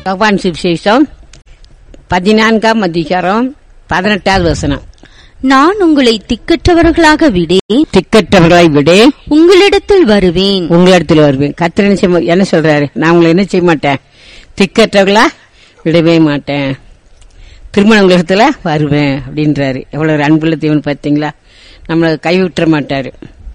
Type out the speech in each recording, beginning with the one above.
யோவான் சுவிசேஷம் பதினான்காம் அதிகாரம் பதினெட்டாவது வசனம் நான் உங்களை திக்கற்றவர்களாக விடேன் திக்கற்றவர்களை விட உங்களிடத்தில் வருவேன் உங்களிடத்தில் வருவேன் கத்திர என்ன செய்ய- என்ன சொல்றாரு நான் உங்களை என்ன செய்ய மாட்டேன் திக்கற்றவர்களா விடவே மாட்டேன் திருமண உலகத்துல வருவேன் அப்படின்றாரு எவ்வளவு ஒரு அன்புள்ள தேவன் பார்த்தீங்களா நம்மளை கைவிட்டுற மாட்டாரு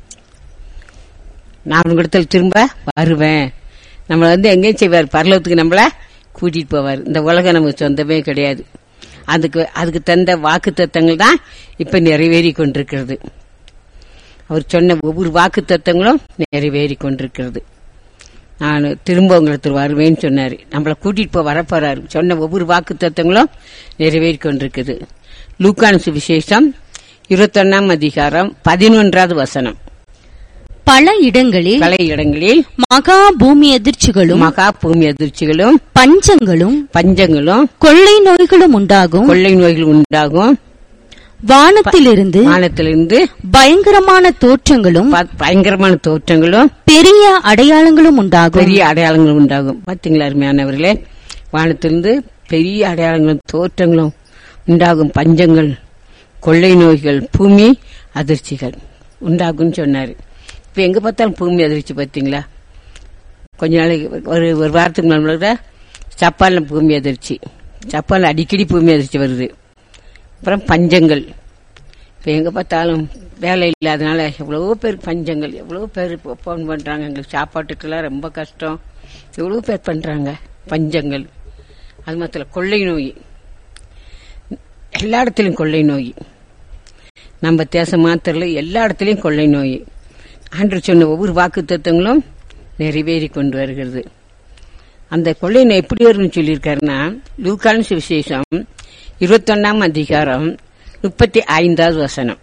நான் உங்களிடத்தில் திரும்ப வருவேன் நம்மளை வந்து எங்கேயும் செய்வார் பரலோகத்துக்கு நம்மள கூட்டிட்டு போவார் இந்த உலகம் நமக்கு சொந்தமே கிடையாது அதுக்கு அதுக்கு தந்த வாக்கு தத்தங்கள் தான் இப்ப நிறைவேறி கொண்டிருக்கிறது அவர் சொன்ன ஒவ்வொரு வாக்கு தத்தங்களும் நிறைவேறி கொண்டிருக்கிறது நான் திரும்ப உங்களிடத்தில் வருவேன்னு சொன்னாரு நம்மளை கூட்டிட்டு போய் வரப்போறாரு சொன்ன ஒவ்வொரு வாக்கு தத்தங்களும் நிறைவேறி கொண்டிருக்குது லூக்கான சுவிசேஷம் இருபத்தொன்னாம் அதிகாரம் பதினொன்றாவது வசனம் பல இடங்களில் பல இடங்களில் மகா பூமி எதிர்ச்சிகளும் மகா பூமி அதிர்ச்சிகளும் பஞ்சங்களும் பஞ்சங்களும் கொள்ளை நோய்களும் உண்டாகும் கொள்ளை நோய்கள் உண்டாகும் வானத்திலிருந்து வானத்திலிருந்து பயங்கரமான தோற்றங்களும் ப- பயங்கரமான தோற்றங்களும் பெரிய அடையாளங்களும் உண்டாகும் பெரிய அடையாளங்கள் உண்டாகும் பாத்தீங்களா அருமையானவர்களே வானத்திலிருந்து பெரிய அடையாளங்களும் தோற்றங்களும் உண்டாகும் பஞ்சங்கள் கொள்ளை நோய்கள் பூமி அதிர்ச்சிகள் உண்டாகும்னு சொன்னாரு இப்ப எங்க பார்த்தாலும் பூமி அதிர்ச்சி பாத்தீங்களா கொஞ்ச நாளைக்கு ஒரு ஒரு வாரத்துக்கு முன்னாடி ஜப்பான்ல பூமி அதிர்ச்சி ஜப்பான்ல அடிக்கடி பூமி அதிர்ச்சி வருது அப்புறம் பஞ்சங்கள் இப்போ எங்கே பார்த்தாலும் வேலை இல்லாதனால எவ்வளவோ பேர் பஞ்சங்கள் எவ்வளவோ பேர் ஃபோன் பண்ணுறாங்க எங்களுக்கு சாப்பாட்டுக்கெல்லாம் ரொம்ப கஷ்டம் எவ்வளவோ பேர் பண்ணுறாங்க பஞ்சங்கள் அது மாத்திரம் கொள்ளை நோய் எல்லா இடத்துலையும் கொள்ளை நோய் நம்ம தேசம் மாத்திரல எல்லா இடத்துலையும் கொள்ளை நோய் ஆண்டு சொன்ன ஒவ்வொரு வாக்கு தத்துவங்களும் நிறைவேறி கொண்டு வருகிறது அந்த கொள்ளை நோய் எப்படி வரும்னு சொல்லியிருக்காருன்னா லூக்கான சுவிசேஷம் இருபத்தொன்னாம் அதிகாரம் முப்பத்தி ஐந்தாவது வசனம்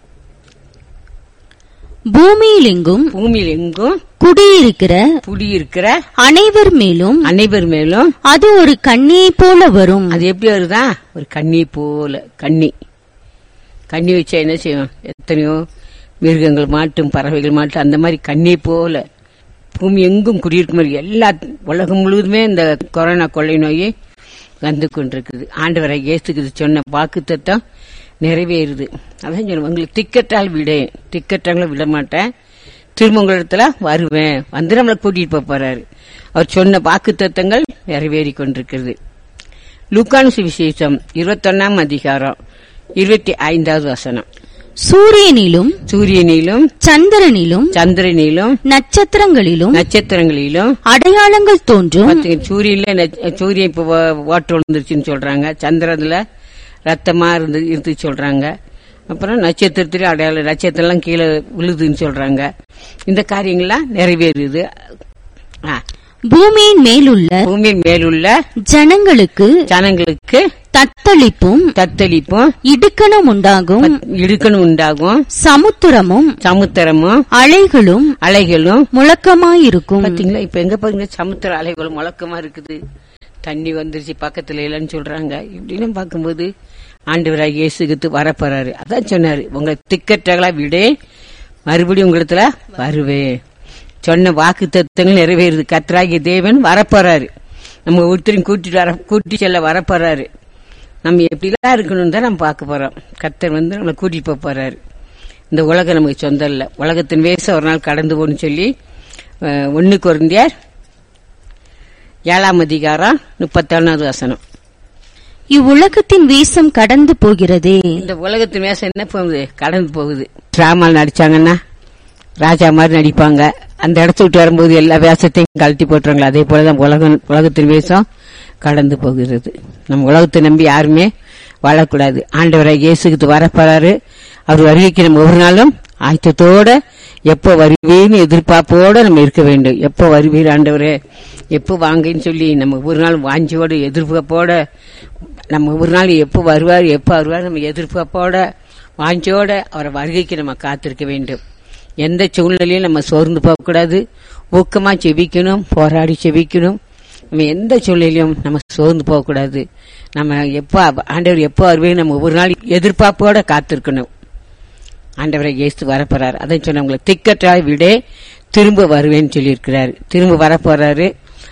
பூமியில் எங்கும் பூமியில் எங்கும் குடியிருக்கிற குடியிருக்கிற அனைவர் மேலும் அனைவர் மேலும் அது ஒரு கண்ணியை போல வரும் அது எப்படி வருதா ஒரு கண்ணி போல கண்ணி கண்ணி வச்சா என்ன செய்யும் எத்தனையோ மிருகங்கள் மாட்டும் பறவைகள் மாட்டும் அந்த மாதிரி கண்ணி போல பூமி எங்கும் குடியிருக்கும் மாதிரி எல்லா உலகம் முழுவதுமே இந்த கொரோனா கொள்ளை நோயை வந்து கொண்டிருக்குது ஆண்டவரை இயேசுக்கு சொன்ன வாக்கு தத்தம் நிறைவேறுது அதான் சொல்லுவேன் உங்களுக்கு திக்கட்டால் விடேன் திக்கட்டாங்கள விட மாட்டேன் திரும்ப உங்களிடத்துல வருவேன் வந்து நம்மளை கூட்டிட்டு போப் போறாரு அவர் சொன்ன வாக்கு தத்தங்கள் நிறைவேறி கொண்டிருக்கிறது லூக்கான் சுவிசேஷம் இருபத்தொன்னாம் அதிகாரம் இருபத்தி ஐந்தாவது வசனம் சூரியனிலும் சூரியனிலும் சந்திரனிலும் சந்திரனிலும் நட்சத்திரங்களிலும் நட்சத்திரங்களிலும் அடையாளங்கள் தோன்றும் பாத்தீங்க, சூரியன்ல நட்ச- சூரியன் இப்ப வா- ஓட்டு விழுந்துருச்சுன்னு சொல்றாங்க சந்திரன்ல ரத்தமா இருந்து இருந்து சொல்றாங்க அப்புறம் நட்சத்திரத்திலே அடையாளம் நட்சத்திரம் கீழே விழுதுன்னு சொல்றாங்க இந்த காரியங்கள்லாம் நிறைவேறுது ஆ, பூமியின் மேலுள்ள பூமியின் மேலுள்ள ஜனங்களுக்கு ஜனங்களுக்கு தத்தளிப்பும் தத்தளிப்பும் இடுக்கணும் உண்டாகும் இடுக்கணும் உண்டாகும் சமுத்திரமும் சமுத்திரமும் அலைகளும் அலைகளும் முழக்கமாயிருக்கும் பாத்தீங்களா இப்ப எங்க பாருங்க சமுத்திர அலைகளும் முழக்கமா இருக்குது தண்ணி வந்துருச்சு பக்கத்துல இல்லைன்னு சொல்றாங்க இப்படின்னு பார்க்கும்போது ஆண்டவராக இயேசுகித்து வரப்போறாரு அதான் சொன்னாரு உங்க திக்கற்றகளா விடே மறுபடியும் உங்களிடத்துல வருவேன் சொன்ன வாக்கு தத்துவங்கள் நிறைவேறுது கத்ராகிய தேவன் வரப்போறாரு நம்ம ஒருத்தரையும் கூட்டிட்டு வர கூட்டி செல்ல வரப்போறாரு நம்ம எப்படிலாம் இருக்கணும்னு தான் நம்ம பார்க்க போறோம் கர்த்தர் வந்து நம்மளை கூட்டிட்டு போக போறாரு இந்த உலகம் நமக்கு சொந்தம் இல்ல உலகத்தின் வேசம் ஒரு நாள் கடந்து போகணும்னு சொல்லி அஹ், ஒண்ணு குறைந்தியார் ஏழாம் அதிகாரம் முப்பத்தொன்னாவது வசனம் இவ்வுலகத்தின் வீசம் கடந்து போகிறதே இந்த உலகத்தின் வேஷம் என்ன போகுது கடந்து போகுது டிராமால் நடிச்சாங்கன்னா ராஜா மாதிரி நடிப்பாங்க அந்த இடத்த விட்டு வரும்போது எல்லா வேஷத்தையும் கழட்டி போட்டுருவாங்களா அதே போலதான் உலகம் உலகத்தின் வேஷம் கடந்து போகிறது நம்ம உலகத்தை நம்பி யாருமே வாழக்கூடாது ஆண்டவரை இயேசுக்கு வரப்போறாரு அவர் வருகைக்கு நம்ம ஒவ்வொரு நாளும் ஆயத்தத்தோட எப்போ வருவீன்னு எதிர்பார்ப்போட நம்ம இருக்க வேண்டும் எப்போ வருவீர் ஆண்டவரே எப்போ வாங்கன்னு சொல்லி நம்ம ஒவ்வொரு நாள் வாஞ்சியோட எதிர்பார்ப்போட நம்ம ஒரு நாள் எப்போ வருவார் எப்போ வருவார் நம்ம எதிர்பார்ப்போட வாஞ்சோட அவரை வருகைக்கு நம்ம காத்திருக்க வேண்டும் எந்த சூழ்நிலையும் நம்ம சோர்ந்து போகக்கூடாது ஊக்கமா செபிக்கணும் போராடி செபிக்கணும் நம்ம எந்த சூழ்நிலையும் நம்ம சோர்ந்து போகக்கூடாது நம்ம எப்போ ஆண்டவர் எப்போ வருவேன் நம்ம ஒரு நாள் எதிர்பார்ப்போட காத்திருக்கணும் ஆண்டவரை இயேசு வரப்போறாரு அதை சொன்ன உங்களை திக்கற்றாய் விட திரும்ப வருவேன்னு சொல்லியிருக்கிறாரு திரும்ப வரப்போறாரு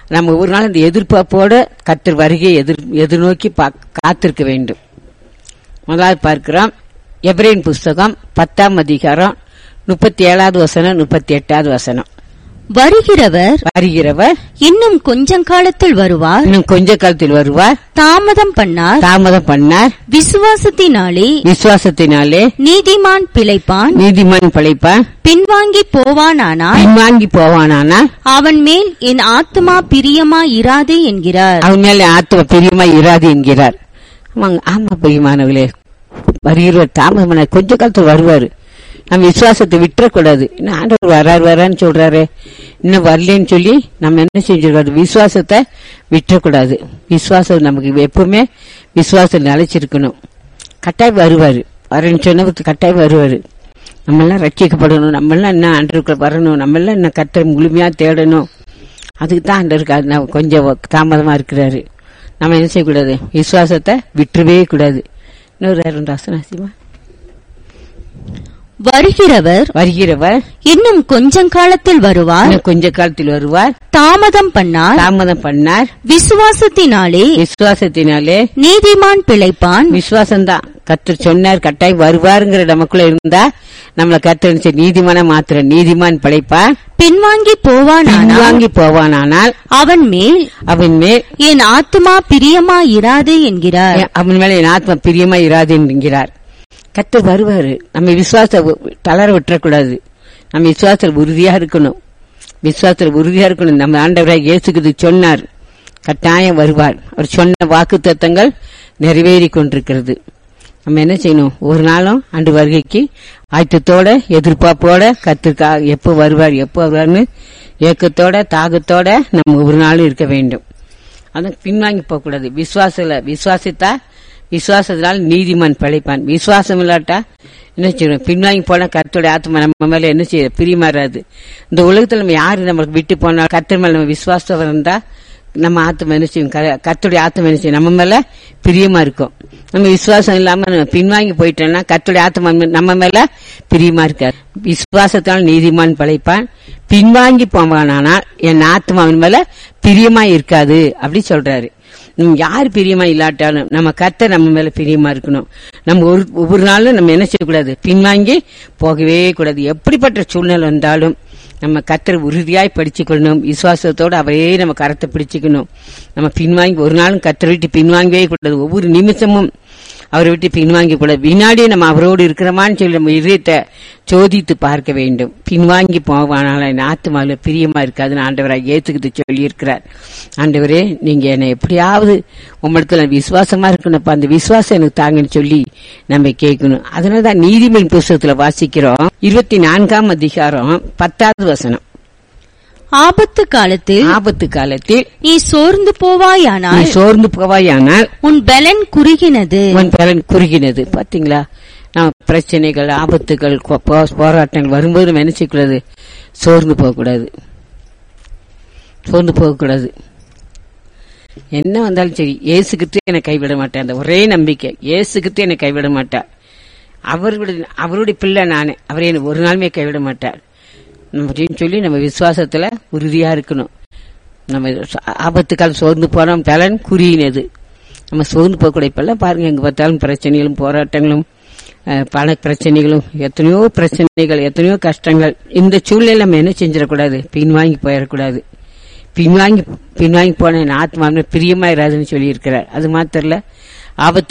நம்ம ஒரு நாள் இந்த எதிர்பார்ப்போட கத்தர் வருகை எதிர் எதிர்நோக்கி பா- காத்திருக்க வேண்டும் முதலாவது பார்க்கிறோம் எப்ரேன் புஸ்தகம் பத்தாம் அதிகாரம் முப்பத்தி ஏழாவது வசனம் முப்பத்தி எட்டாவது வசனம் வருகிறவர் வருகிறவர் இன்னும் கொஞ்சம் காலத்தில் வருவார் இன்னும் கொஞ்ச காலத்தில் வருவார் தாமதம் பண்ணார் தாமதம் பண்ணார் விசுவாசத்தினாலே விசுவாசத்தினாலே நீதிமான் பிழைப்பான் நீதிமான் பழைப்பான் பின்வாங்கி போவானானால் பின்வாங்கி போவானானால் அவன் மேல் என் ஆத்துமா பிரியமா இராதே என்கிறார் அவன் மேல ஆத்துவ பிரியமா இராது என்கிறார் ஆமாங்க ஆமா பிரியமானவர்களே வருகிறவர் தாமதம் பண்ணார். கொஞ்ச காலத்துல வருவாரு நம்ம விசுவாசத்தை விட்டுறக்கூடாது இன்னும் ஆண்டவர் வராரு வரான்னு சொல்றாரு இன்னும் வரலன்னு சொல்லி நம்ம என்ன செஞ்சிருக்காரு விசுவாசத்தை விட்டுறக்கூடாது விசுவாசம் நமக்கு எப்பவுமே விசுவாசம் நிலைச்சிருக்கணும் கட்டாயம் வருவாரு வரேன்னு சொன்ன கட்டாயம் வருவாரு நம்ம எல்லாம் ரட்சிக்கப்படணும் நம்ம எல்லாம் என்ன ஆண்டருக்குள்ள வரணும் நம்ம எல்லாம் என்ன கத்தரை முழுமையா தேடணும் அதுக்கு தான் ஆண்டருக்கு அது நம்ம கொஞ்சம் தாமதமா இருக்கிறாரு நம்ம என்ன செய்யக்கூடாது விசுவாசத்தை விட்டுறவே கூடாது இன்னொரு ரெண்டு அசனாசிமா வருகிறவர் வருகிறவர் இன்னும் கொஞ்சம் காலத்தில் வருவார் இன்னும் கொஞ்ச காலத்தில் வருவார் தாமதம் பண்ணார் தாமதம் பண்ணார் விசுவாசத்தினாலே விசுவாசத்தினாலே நீதிமான் பிழைப்பான் விசுவாசம்தான் கத்தர் சொன்னார் கட்டாயம் வருவாருங்கிற நமக்குள்ள இருந்தா நம்மள கத்தர் நீதிமான மாத்திர நீதிமான் படைப்பார் பின்வாங்கி போவானானால் வாங்கி போவானானால் அவன் மேல் அவன் மேல் என் ஆத்துமா பிரியமா இராதே என்கிறார் அவன் மேல என் ஆத்மா பிரியமா இராது என்கிறார் கத்தர் வருவாரு நம்ம விசுவாச தளர விட்டுறக்கூடாது நம்ம விசுவாசத்தில் உறுதியா இருக்கணும் விசுவாசத்தில் உறுதியா இருக்கணும் நம்ம ஆண்டவராக இயேசுக்கு சொன்னார் கட்டாயம் வருவார் அவர் சொன்ன வாக்கு தத்தங்கள் நிறைவேறி கொண்டிருக்கிறது நம்ம என்ன செய்யணும் ஒரு நாளும் ஆண்டு வருகைக்கு ஆயத்தத்தோட எதிர்பார்ப்போட கத்திருக்கா எப்போ வருவார் எப்போ வருவார்னு ஏக்கத்தோட தாகத்தோட நம்ம ஒரு நாளும் இருக்க வேண்டும் அதான் பின்வாங்கி போக கூடாது விசுவாசல விசுவாசித்தா விசுவாசத்தினால் நீதிமான் பிழைப்பான் விசுவாசம் இல்லாட்டா என்ன செய்யணும் பின்வாங்கி போனா கர்த்தருடைய ஆத்மா நம்ம மேல என்ன செய்ய பிரியமாறாது இந்த உலகத்துல நம்ம யாரு நம்மளுக்கு விட்டு போனா கர்த்தர் மேல நம்ம விசுவாசம் இருந்தா நம்ம ஆத்மா என்ன செய்யும் க- கர்த்தருடைய ஆத்மா என்ன செய்யும் நம்ம மேல பிரியமா இருக்கும் நம்ம விசுவாசம் இல்லாம நம்ம பின்வாங்கி போயிட்டோம்னா கர்த்தருடைய ஆத்மா நம்ம மேல பிரியமா இருக்காது விசுவாசத்தால் நீதிமான் படைப்பான் பின்வாங்கி போவானானால் என் ஆத்மா அவன் மேல பிரியமா இருக்காது அப்படி சொல்றாரு நம்ம யார் பிரியமா இல்லாட்டாலும் நம்ம கர்த்தர் நம்ம மேல பிரியமா இருக்கணும் நம்ம ஒரு ஒவ்வொரு நாளும் நம்ம என்ன செய்யக்கூடாது பின்வாங்கி போகவே கூடாது எப்படிப்பட்ட சூழ்நிலை வந்தாலும் நம்ம கர்த்தர் உறுதியாய் படிச்சுக்கொள்ளணும் விசுவாசத்தோட அவரே நம்ம கரத்தை பிடிச்சுக்கணும் நம்ம பின்வாங்கி ஒரு நாளும் கர்த்தரை விட்டு பின்வாங்கவே கூடாது ஒவ்வொரு நிமிஷமும் அவரை விட்டு பின்வாங்கி கூடாது வினாடியே நம்ம அவரோடு இருக்கிறோமான்னு சொல்லி நம்ம இதயத்தை சோதித்து பார்க்க வேண்டும் பின்வாங்கி போவானால என் ஆத்மாவில் பிரியமா இருக்காதுன்னு ஆண்டவராக ஏத்துக்கிட்டு சொல்லி இருக்கிறார் ஆண்டவரே நீங்க என்னை எப்படியாவது உங்களுக்கு நான் விசுவாசமா இருக்கணும்ப்பா அந்த விசுவாசம் எனக்கு தாங்கன்னு சொல்லி நம்ம கேட்கணும் அதனாலதான் நீதிமன்ற புஸ்தகத்துல வாசிக்கிறோம் இருபத்தி நான்காம் அதிகாரம் பத்தாவது வசனம் ஆபத்து காலத்தில் ஆபத்து காலத்தில் நீ சோர்ந்து நீ போவாயானால் சோர்ந்து போவாயானால் உன் பலன் குறுகினது உன் பலன் குறுகினது பாத்தீங்களா நம்ம பிரச்சனைகள் ஆபத்துகள் கொ- போ- போராட்டங்கள் வரும்போது நம்ம என்ன செய்யக்கூடாது சோர்ந்து போகக்கூடாது சோர்ந்து போகக்கூடாது என்ன வந்தாலும் சரி ஏசுகிட்டு என்னை கைவிட மாட்டேன் அந்த ஒரே நம்பிக்கை ஏசுகிட்டு என்னை கைவிட மாட்டார் அவர்களுடைய அவருடைய பிள்ளை நானே அவரை என்னை ஒரு நாளுமே கைவிட மாட்டார் அப்படின்னு சொல்லி நம்ம விசுவாசத்துல உறுதியா இருக்கணும் நம்ம ஆபத்துக்கால் சோர்ந்து போனோம் பலன் குறியினது நம்ம சோர்ந்து போகக்கூடிய இப்பெல்லாம் பாருங்க எங்க பார்த்தாலும் பிரச்சனைகளும் போராட்டங்களும் அஹ், பண பிரச்சனைகளும் எத்தனையோ பிரச்சனைகள் எத்தனையோ கஷ்டங்கள் இந்த சூழ்நிலை நம்ம என்ன செஞ்சிடக்கூடாது பின்வாங்கி போயிடக்கூடாது பின்வாங்கி பின்வாங்கி போன என் ஆத்மா பிரியமா இராதுன்னு சொல்லி இருக்கிறார் அது மாத்திரல ஆபத்து